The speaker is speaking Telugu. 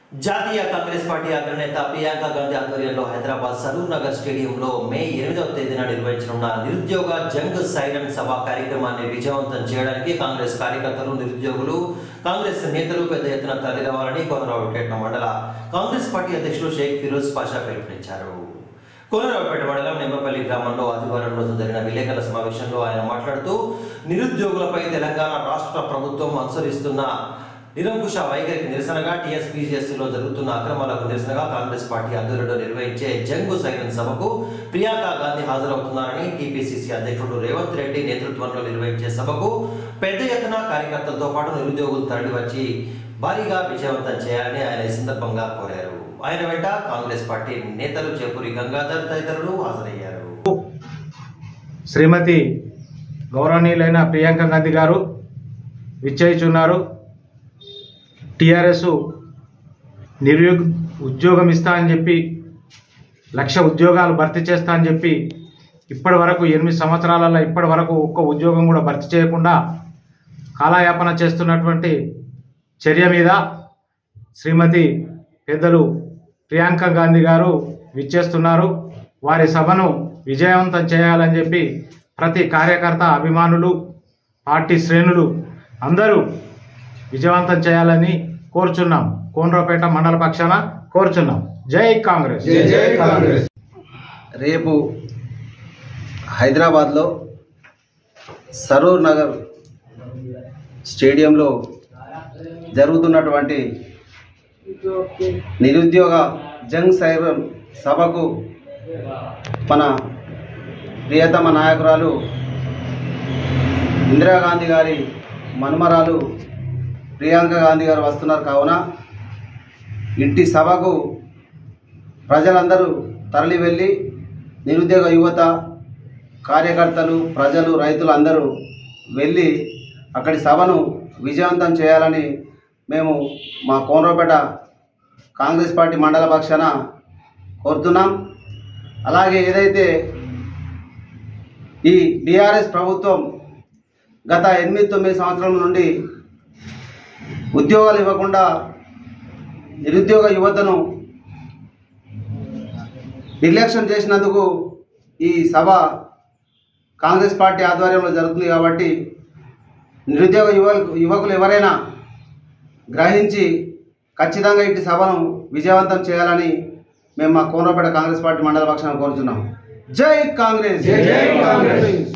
జాతీయ కాంగ్రెస్ పార్టీ అగ్రనేత ప్రియాంక గాంధీ ఆధ్వర్యంలో హైదరాబాద్ సరూర్ నగర్ స్టేడియంలో మే ఎనిమిదవ తేదీన నిర్వహించనున్న నిరుద్యోగ జంగ్ సైరన్ సభ కార్యక్రమాన్ని విజయవంతం చేయడానికి కాంగ్రెస్ కార్యకర్తలు నిరుద్యోగులు కాంగ్రెస్ నేతలు పెద్ద ఎత్తున తరలిరావాలని కోనరావుపేట మండల కాంగ్రెస్ పార్టీ అధ్యక్షులు షేక్ ఫిరోజ్ పాషా పిలుపునిచ్చారు కోనరావుపేట మండలం నిమ్మపల్లి గ్రామంలో ఆదివారం రోజు జరిగిన విలేకరుల సమావేశంలో ఆయన మాట్లాడుతూ నిరుద్యోగులపై తెలంగాణ రాష్ట్ర ప్రభుత్వం అనుసరిస్తున్న నిరంకుశ వైఖరికి నిరసనగా టీఎస్పీసీఎస్ లో జరుగుతున్న అక్రమాలకు నిరసనగా కాంగ్రెస్ పార్టీ ఆధ్వర్యంలో నిర్వహించే జంగు సైరన్ సభకు ప్రియాంక గాంధీ హాజరవుతున్నారని టీపీసీసీ అధ్యక్షుడు రేవంత్ రెడ్డి నేతృత్వంలో నిర్వహించే సభకు పెద్ద ఎత్తున కార్యకర్తలతో పాటు నిరుద్యోగులు తరలివచ్చి భారీగా విజయవంతం చేయాలని ఆయన ఈ సందర్భంగా కోరారు ఆయన వెంట కాంగ్రెస్ పార్టీ నేతలు చేపూరి గంగాధర్ తదితరులు హాజరయ్యారు శ్రీమతి గౌరవనీయులైన ప్రియాంక గాంధీ గారు విచ్చేయుచున్నారు టిఆర్ఎస్ నిరుయోగ ఉద్యోగం ఇస్తా అని చెప్పి లక్ష ఉద్యోగాలు భర్తీ చేస్తా అని చెప్పి ఇప్పటి వరకు ఎనిమిది సంవత్సరాలలో ఇప్పటి వరకు ఒక్క ఉద్యోగం కూడా భర్తీ చేయకుండా కాలయాపన చేస్తున్నటువంటి చర్య మీద శ్రీమతి పెద్దలు ప్రియాంక గాంధీ గారు విచ్చేస్తున్నారు వారి సభను విజయవంతం చేయాలని చెప్పి ప్రతి కార్యకర్త అభిమానులు పార్టీ శ్రేణులు అందరూ విజయవంతం చేయాలని కోరుచున్నాం కోనరావుపేట మండల పక్షాన కోరుచున్నాం జై కాంగ్రెస్ రేపు హైదరాబాద్లో సరూర్ నగర్ స్టేడియంలో జరుగుతున్నటువంటి నిరుద్యోగ జంగ్ సైరన్ సభకు మన ప్రియతమ నాయకురాలు ఇందిరాగాంధీ గారి మనుమరాలు ప్రియాంక గాంధీ గారు వస్తున్నారు కావున ఇంటి సభకు ప్రజలందరూ తరలి వెళ్ళి నిరుద్యోగ యువత కార్యకర్తలు ప్రజలు రైతులు అందరూ వెళ్ళి అక్కడి సభను విజయవంతం చేయాలని మేము మా కోనరాపేట కాంగ్రెస్ పార్టీ మండల పక్షాన కోరుతున్నాం అలాగే ఏదైతే ఈ బీఆర్ఎస్ ప్రభుత్వం గత ఎనిమిది తొమ్మిది సంవత్సరాల నుండి ఉద్యోగాలు ఇవ్వకుండా నిరుద్యోగ యువతను నిర్లక్ష్యం చేసినందుకు ఈ సభ కాంగ్రెస్ పార్టీ ఆధ్వర్యంలో జరుగుతుంది కాబట్టి నిరుద్యోగ యువ యువకులు ఎవరైనా గ్రహించి ఖచ్చితంగా ఇటు సభను విజయవంతం చేయాలని మేము మా కోనరాపేట కాంగ్రెస్ పార్టీ మండల పక్షాన కోరుతున్నాం జై కాంగ్రెస్ జై కాంగ్రెస్